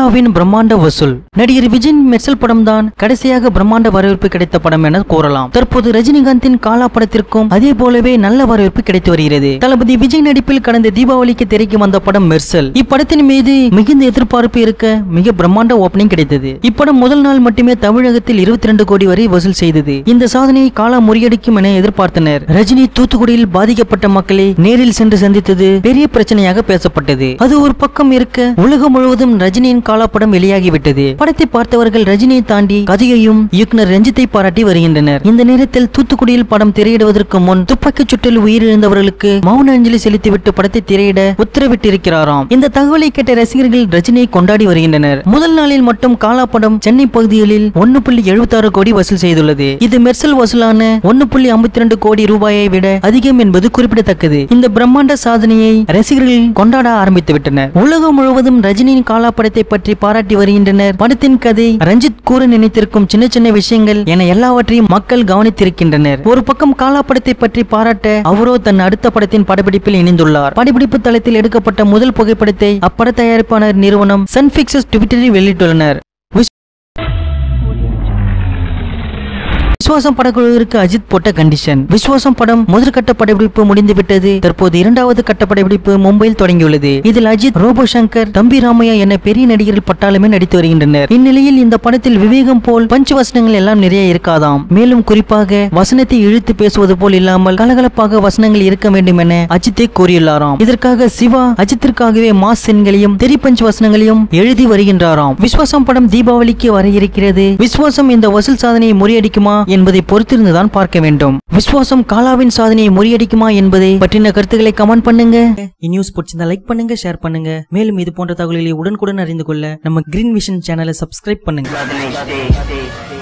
காலாவின் பிரம்மாண்ட வசூல் நடிகர் விஜயின் மெர்சல் படம் தான் கடைசியாக பிரம்மாண்ட வரவேற்பு கிடைத்த படம் என கூறலாம் தற்போது ரஜினிகாந்தின் காலா படத்திற்கும் அதே போலவே நல்ல வரவேற்பு கிடைத்து வருகிறது தளபதி விஜய் நடிப்பில் கடந்த தீபாவளிக்கு திரைக்கு வந்த படம் மெர்சல் இப்படத்தின் மீது மிகுந்த எதிர்பார்ப்பு இருக்க மிக பிரம்மாண்ட ஓபனிங் கிடைத்தது இப்படம் முதல் நாள் மட்டுமே தமிழகத்தில் இருபத்தி ரெண்டு கோடி வரை வசூல் செய்தது இந்த சாதனையை காலா முறியடிக்கும் என எதிர்பார்த்தனர் ரஜினி தூத்துக்குடியில் பாதிக்கப்பட்ட மக்களை நேரில் சென்று சந்தித்தது பெரிய பிரச்சனையாக பேசப்பட்டது அது ஒரு பக்கம் இருக்க உலகம் முழுவதும் ரஜினியின் காலா படம் வெளியாகிவிட்டது படத்தை பார்த்தவர்கள் ரஜினியை தாண்டி கதையையும் இயக்குனர் ரஞ்சித்தை பாராட்டி வருகின்றனர் இந்த நேரத்தில் தூத்துக்குடியில் படம் திரையிடுவதற்கு முன் துப்பாக்கிச் சுற்றில் உயிரிழந்தவர்களுக்கு மௌன அஞ்சலி செலுத்திவிட்டு படத்தை திரையிட உத்தரவிட்டிருக்கிறாராம் இந்த தகவலை கேட்ட ரசிகர்கள் ரஜினியை கொண்டாடி வருகின்றனர் முதல் நாளில் மட்டும் காலா படம் சென்னை பகுதிகளில் ஒன்னு புள்ளி எழுபத்தாறு கோடி வசூல் செய்துள்ளது இது மெர்சல் வசூலான ஒன்னு புள்ளி ஐம்பத்தி ரெண்டு கோடி ரூபாயை விட அதிகம் என்பது குறிப்பிடத்தக்கது இந்த பிரம்மாண்ட சாதனையை ரசிகர்கள் கொண்டாட ஆரம்பித்து விட்டனர் உலகம் முழுவதும் ரஜினியின் காலா படத்தை பற்றி பாராட்டி வருகின்றனர் படத்தின் கதை ரஞ்சித் கூற நினைத்திருக்கும் சின்ன சின்ன விஷயங்கள் என எல்லாவற்றையும் மக்கள் கவனித்திருக்கின்றனர் ஒரு பக்கம் காலா படத்தை பற்றி பாராட்ட அவரோ தன் அடுத்த படத்தின் படப்பிடிப்பில் இணைந்துள்ளார் படப்பிடிப்பு தளத்தில் எடுக்கப்பட்ட முதல் புகைப்படத்தை அப்பட தயாரிப்பாளர் நிறுவனம் சன் பிக்சர்ஸ் ட்விட்டரில் வெளியிட்டுள்ளனர் விஸ்வாசம் படக்குழுவிற்கு அஜித் போட்ட கண்டிஷன் விஸ்வாசம் படம் முதல் கட்ட படப்பிடிப்பு முடிந்துவிட்டது தற்போது இரண்டாவது கட்ட படப்பிடிப்பு மும்பையில் தொடங்கியுள்ளது இதில் அஜித் ரோபோ சங்கர் தம்பி ராமையா என பெரிய நடிகர்கள் பட்டாளமே நடித்து வருகின்றனர் இந்நிலையில் இந்த படத்தில் விவேகம் போல் பஞ்ச வசனங்கள் எல்லாம் நிறைய இருக்காதாம் மேலும் குறிப்பாக வசனத்தை இழுத்து பேசுவது போல் இல்லாமல் கலகலப்பாக வசனங்கள் இருக்க வேண்டும் என அஜித்தே கூறியுள்ளாராம் இதற்காக சிவா அஜித்திற்காகவே மாஸ் சென்களையும் தெரிப்பஞ்ச் வசனங்களையும் எழுதி வருகின்றாராம் விஸ்வாசம் படம் தீபாவளிக்கு வர இருக்கிறது விஸ்வாசம் இந்த வசூல் சாதனையை முறியடிக்குமா என்பதை பொறுத்திருந்துதான் பார்க்க வேண்டும் விஸ்வாசம் காலாவின் சாதனையை முறியடிக்குமா என்பதை பற்றின கருத்துக்களை கமெண்ட் பண்ணுங்க இந்நியூஸ் பிடிச்சிருந்தா லைக் பண்ணுங்க ஷேர் பண்ணுங்க மேலும் இது போன்ற தகவல்களை உடனுக்குடன் அறிந்து கொள்ள நம்ம கிரீன் விஷன் சேனலை சப்ஸ்கிரைப் பண்ணுங்க